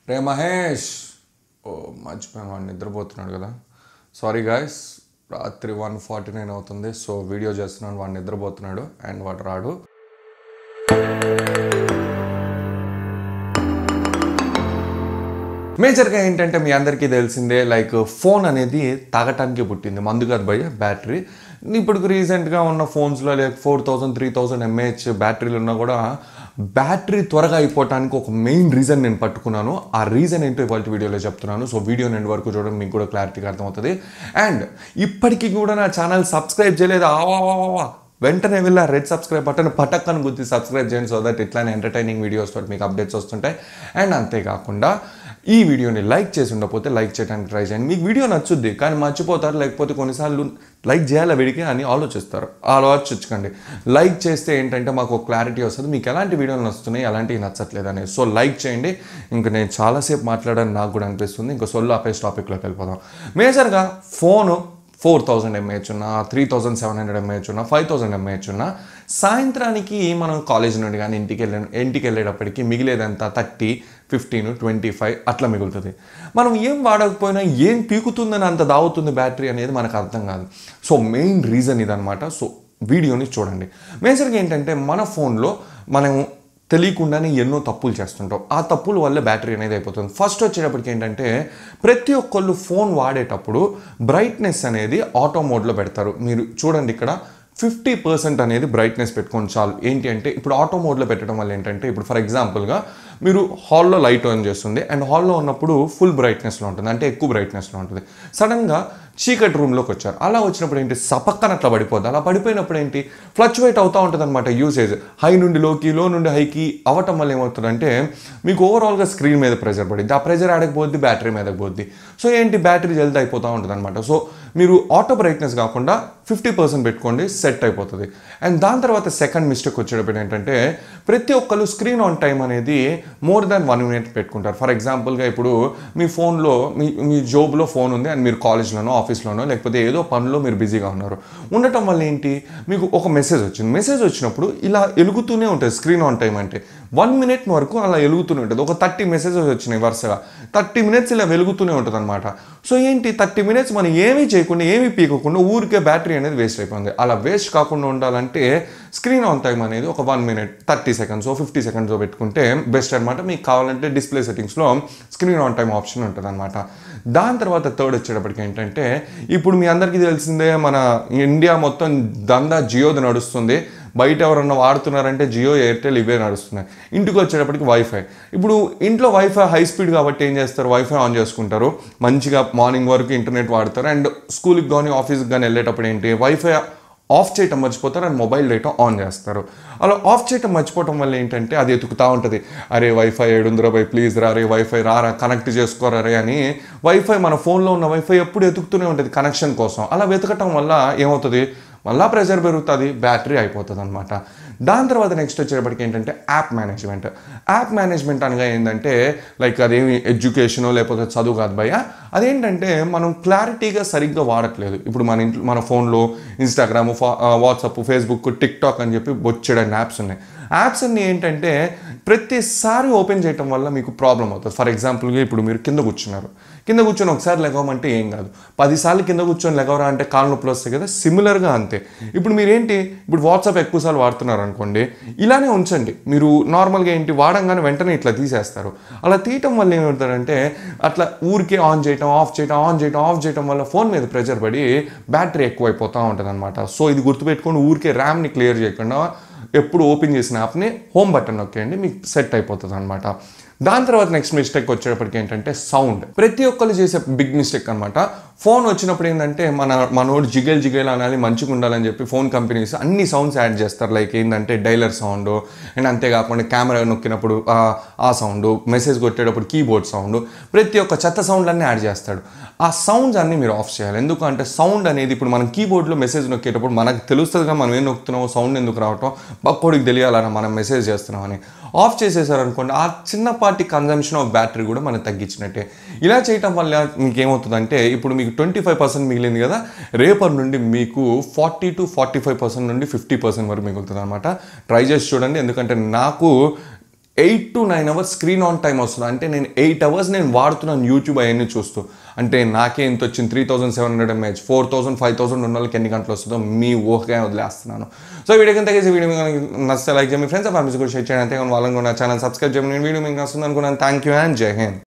రే మహేష్ ఓ మర్చిపోయాను వాడు నిద్రపోతున్నాడు కదా సారీ గాయస్ రాత్రి వన్ ఫార్టీ నైన్ అవుతుంది సో వీడియో చేస్తున్నాను వాడు నిద్రపోతున్నాడు అండ్ వాడు రాడు మేజర్గా ఏంటంటే మీ అందరికీ తెలిసిందే లైక్ ఫోన్ అనేది తాగటానికి పుట్టింది మందు కాదు భయ్య బ్యాటరీ ఇప్పుడు రీసెంట్గా ఉన్న ఫోన్స్లో like four thousand three thousand mAh బ్యాటరీలు ఉన్నా కూడా బ్యాటరీ త్వరగా అయిపోవటానికి ఒక మెయిన్ రీజన్ నేను పట్టుకున్నాను ఆ రీజన్ ఏంటో ఇవాళ వీడియోలో చెప్తున్నాను సో వీడియో నేను వరకు చూడడం మీకు కూడా క్లారిటీగా అర్థమవుతుంది అండ్ ఇప్పటికీ కూడా నా ఛానల్ సబ్స్క్రైబ్ చేయలేదు ఆవా వెంటనే వెళ్ళి ఆ రెడ్ సబ్స్క్రైబ్ బటన్ పటక్కని గుర్తి సబ్స్క్రైబ్ చేయండి సో దట్ ఇట్లానే ఎంటర్టైనింగ్ వీడియోస్ తోటి మీకు అప్డేట్స్ వస్తుంటాయి అండ్ అంతేకాకుండా ఈ వీడియోని లైక్ చేసి ఉండకపోతే లైక్ చేయడానికి ట్రై చేయండి మీకు వీడియో నచ్చుద్ది కానీ మర్చిపోతారు లేకపోతే కొన్నిసార్లు లైక్ చేయాలా వీడికి అని ఆలోచిస్తారు ఆలోచించకండి లైక్ చేస్తే ఏంటంటే మాకు ఒక క్లారిటీ వస్తుంది మీకు ఎలాంటి వీడియోలు నచ్చుతున్నాయి ఎలాంటివి నచ్చట్లేదు అనేది సో లైక్ చేయండి ఇంకా నేను చాలాసేపు మాట్లాడని నాకు కూడా అనిపిస్తుంది ఇంకా సొల్లు ఆపేసి టాపిక్లోకి వెళ్ళిపోదాం మేజర్గా ఫోను ఫోర్ థౌజండ్ ఎంఏహెచ్ ఉన్నా three thousand seven hundred mAh ఉన్నా ఫైవ్ థౌజండ్ ఎంఏహెచ్ ఉన్నా సాయంత్రానికి మనం కాలేజ్ నుండి కానీ ఇంటికి వెళ్ళే ఇంటికి వెళ్ళేటప్పటికి మిగిలేదంతా థర్టీ ఫిఫ్టీన్ ట్వంటీ ఫైవ్ అట్లా మిగులుతుంది మనం ఏం వాడకపోయినా ఏం పీకుతుందని అంత దావుతుంది బ్యాటరీ అనేది మనకు అర్థం కాదు సో మెయిన్ రీజన్ ఇదనమాట సో వీడియోని చూడండి మేజర్గా ఏంటంటే మన ఫోన్లో మనం తెలియకుండానే ఎన్నో తప్పులు చేస్తుంటాం ఆ తప్పుల వల్ల బ్యాటరీ అనేది అయిపోతుంది ఫస్ట్ వచ్చేటప్పటికి ఏంటంటే ప్రతి ఒక్కళ్ళు ఫోన్ వాడేటప్పుడు బ్రైట్నెస్ అనేది ఆటో మోడ్లో పెడతారు మీరు చూడండి ఇక్కడ ఫిఫ్టీ పర్సెంట్ అనేది బ్రైట్నెస్ పెట్టుకోండి చాలు ఏంటి అంటే ఇప్పుడు ఆటో మోడ్లో పెట్టడం వల్ల ఏంటంటే ఇప్పుడు ఫర్ ఎగ్జాంపుల్గా మీరు హాల్లో లైట్ ఆన్ చేస్తుంది అండ్ హాల్లో ఉన్నప్పుడు ఫుల్ బ్రైట్నెస్లో ఉంటుంది అంటే ఎక్కువ బ్రైట్నెస్లో ఉంటుంది సడన్గా చీకటి రూమ్లోకి వచ్చారు అలా వచ్చినప్పుడు ఏంటి సపక్కన అట్లా పడిపోద్ది అలా పడిపోయినప్పుడు ఏంటి ఫ్లక్చువేట్ అవుతూ ఉంటుంది అనమాట యూసేజ్ హై నుండి లోకి లో నుండి హైకి అవ్వటం వల్ల ఏమవుతుందంటే మీకు ఓవరాల్గా స్క్రీన్ మీద ప్రెజర్ పడింది ఆ ప్రెజర్ ఆడకపోద్ది బ్యాటరీ మీదకి పోద్ది సో ఏంటి బ్యాటరీ జల్ది అయిపోతూ ఉంటుంది అనమాట సో మీరు ఆటో బ్రైట్నెస్ కాకుండా ఫిఫ్టీ పర్సెంట్ పెట్టుకోండి సెట్ అయిపోతుంది అండ్ దాని తర్వాత సెకండ్ మిస్టేక్ వచ్చేటప్పుడు ఏంటంటే ప్రతి ఒక్కరు స్క్రీన్ ఆన్ టైం అనేది మోర్ దాన్ వన్ మినిట్ పెట్టుకుంటారు ఫర్ ఎగ్జాంపుల్గా ఇప్పుడు మీ ఫోన్లో మీ మీ జోబ్లో ఫోన్ ఉంది అండ్ మీరు కాలేజ్లోనో ఆఫీస్లోనో లేకపోతే ఏదో పనిలో మీరు బిజీగా ఉన్నారు ఉండటం వల్ల ఏంటి మీకు ఒక మెసేజ్ వచ్చింది మెసేజ్ వచ్చినప్పుడు ఇలా ఎలుగుతూనే ఉంటుంది స్క్రీన్ ఆన్ టైం అంటే వన్ మినిట్ వరకు అలా వెలుగుతూనే ఉంటుంది ఒక థర్టీ మెసేజెస్ వచ్చినాయి వరుసగా థర్టీ మినిట్స్ ఇలా వెలుగుతూనే ఉంటుంది అనమాట సో ఏంటి థర్టీ మినిట్స్ మనం ఏమీ చేయకుండా ఏమీ పీకకుండా ఊరికే బ్యాటరీ అనేది వేస్ట్ అయిపోయింది అలా వేస్ట్ కాకుండా ఉండాలంటే స్క్రీన్ ఆన్ టైం అనేది ఒక one minute thirty seconds fifty seconds పెట్టుకుంటే బెస్ట్ అనమాట మీకు కావాలంటే డిస్ప్లే సెట్టింగ్స్లో స్క్రీన్ ఆన్ టైం ఆప్షన్ ఉంటుంది అనమాట దాని తర్వాత థర్డ్ వచ్చేటప్పటికి ఏంటంటే ఇప్పుడు మీ అందరికీ తెలిసిందే మన ఇండియా మొత్తం దందా జియోది నడుస్తుంది బయట ఎవరన్నా వాడుతున్నారంటే జియో ఎయిర్టెల్ ఇవే నడుస్తున్నాయి ఇంటికి వచ్చేటప్పటికి వైఫై ఇప్పుడు ఇంట్లో వైఫై హై స్పీడ్ కాబట్టి ఏం చేస్తారు వైఫై ఆన్ చేసుకుంటారు మంచిగా మార్నింగ్ వరకు ఇంటర్నెట్ వాడతారు అండ్ స్కూల్కి కానీ ఆఫీస్కి కానీ వెళ్ళేటప్పుడు ఏంటి వైఫై ఆఫ్ చేయటం మర్చిపోతారు అండ్ మొబైల్ డేటా ఆన్ చేస్తారు అలా ఆఫ్ చేయటం మర్చిపోవటం వల్ల ఏంటంటే అది ఎతుకుతూ ఉంటుంది అరే వైఫై ఏడుందిరా బై ప్లీజ్ రా రే వైఫై రారా కనెక్ట్ చేసుకోరా రే అని వైఫై మన ఫోన్లో ఉన్న వైఫై ఎప్పుడు ఎతుకుతూనే ఉంటుంది కనెక్షన్ కోసం అలా వెతకటం వల్ల ఏమవుతుంది మళ్ళా ప్రెషర్ పెరుగుతుంది బ్యాటరీ అయిపోతుంది అనమాట దాని తర్వాత నెక్స్ట్ వచ్చేటప్పటికి ఏంటంటే యాప్ మేనేజ్మెంట్ యాప్ మేనేజ్మెంట్ అనగా ఏంటంటే లైక్ అదేమి ఎడ్యుకేషనో లేకపోతే చదువు కాదు భయ అదేంటంటే మనం క్లారిటీగా సరిగ్గా వాడట్లేదు ఇప్పుడు మన ఇంట్లో మన ఫోన్లో Instagram WhatsApp Facebook TikTok అని చెప్పి బొచ్చడని యాప్స్ ఉన్నాయి యాప్స్ అన్ని ఏంటంటే ప్రతిసారి ఓపెన్ చేయటం వల్ల మీకు ప్రాబ్లం అవుతుంది ఫర్ ఎగ్జాంపుల్గా ఇప్పుడు మీరు కింద కూర్చున్నారు కింద కూర్చొని ఒకసారి లెగవమంటే ఏం కాదు పదిసార్లు కింద కూర్చొని లెగవరా అంటే కాళ్ళ నొప్పులు వస్తాయి కదా సిమిలర్గా అంతే ఇప్పుడు మీరేంటి ఇప్పుడు వాట్సాప్ ఎక్కువసార్లు వాడుతున్నారు అనుకోండి ఇలానే ఉంచండి మీరు నార్మల్గా ఏంటి వాడంగానే వెంటనే ఇట్లా తీసేస్తారు అలా తీయటం వల్ల ఏమవుతారంటే అట్లా ఊరికే ఆన్ చేయటం ఆఫ్ చేయటం ఆన్ చేయటం ఆఫ్ చేయటం వల్ల ఫోన్ మీద ప్రెషర్ పడి బ్యాటరీ ఎక్కువైపోతూ ఉంటుంది అనమాట సో ఇది గుర్తుపెట్టుకొని ఊరికే ర్యామ్ని క్లియర్ చేయకుండా ఎప్పుడు ఓపెన్ చేసిన యాప్ని హోమ్ బటన్ నొక్కేయండి మీకు సెట్ అయిపోతుంది అనమాట దాని తర్వాత నెక్స్ట్ మిస్టేక్ వచ్చేటప్పటికి ఏంటంటే సౌండ్ ప్రతి ఒక్కరు చేసే బిగ్ మిస్టేక్ అనమాట ఫోన్ వచ్చినప్పుడు ఏంటంటే మన మనోడు జిగేల్ జిగేల్ అనాలి మంచిగా ఉండాలని చెప్పి ఫోన్ కంపెనీస్ అన్ని సౌండ్స్ యాడ్ చేస్తారు లైక్ ఏంటంటే డైలర్ సౌండ్ అండ్ అంతేకాకుండా కెమెరా నొక్కినప్పుడు ఆ సౌండ్ మెసేజ్ కొట్టేటప్పుడు కీబోర్డ్ సౌండ్ ప్రతి ఒక్క చెత్త సౌండ్ అన్నీ యాడ్ చేస్తాడు ఆ సౌండ్స్ అన్నీ మీరు ఆఫ్ చేయాలి ఎందుకంటే సౌండ్ అనేది ఇప్పుడు మనం కీబోర్డ్లో మెసేజ్ నొక్కేటప్పుడు మనకు తెలుస్తుందిగా మనం ఏం నొక్కుతున్నామో సౌండ్ ఎందుకు రావటం బక్కోడికి తెలియాలని మనం మెసేజ్ చేస్తున్నామని ఆఫ్ చేసేసారనుకోండి ఆ చిన్నపాటి కన్జంప్షన్ ఆఫ్ బ్యాటరీ కూడా మనం తగ్గించినట్టే ఇలా చేయటం వల్ల మీకు ఏమవుతుందంటే ఇప్పుడు మీకు ట్వంటీ ఫైవ్ పర్సెంట్ మిగిలింది కదా రేపటి నుండి మీకు forty to forty five percent నుండి ఫిఫ్టీ పర్సెంట్ వరకు మిగులుతుంది అనమాట ట్రై చేసి చూడండి ఎందుకంటే నాకు eight to nine hours screen on time వస్తుంది అంటే నేను ఎయిట్ అవర్స్ నేను వాడుతున్నాను యూట్యూబ్ అవన్నీ చూస్తూ అంటే నాకే ఎంత వచ్చింది three thousand seven hundred mAh four thousand five thousand ఉన్న వాళ్ళకి ఎన్ని గంటలు వస్తుందో మీ ఊహగా వదిలేస్తున్నాను సో వీడియో కింద తగ్గేసి వీడియో మీకు నచ్చితే లైక్ చేయండి ఫ్రెండ్స్ ఫ్యామిలీస్ కూడా షేర్ చేయండి అంతేకాని వాళ్ళని కూడా నా ఛానల్ సబ్స్క్రైబ్ చేయండి వీడియో మీకు నచ్చింది అనుకున్నాను థ్యాంక్ యూ అండ్ జై హింద్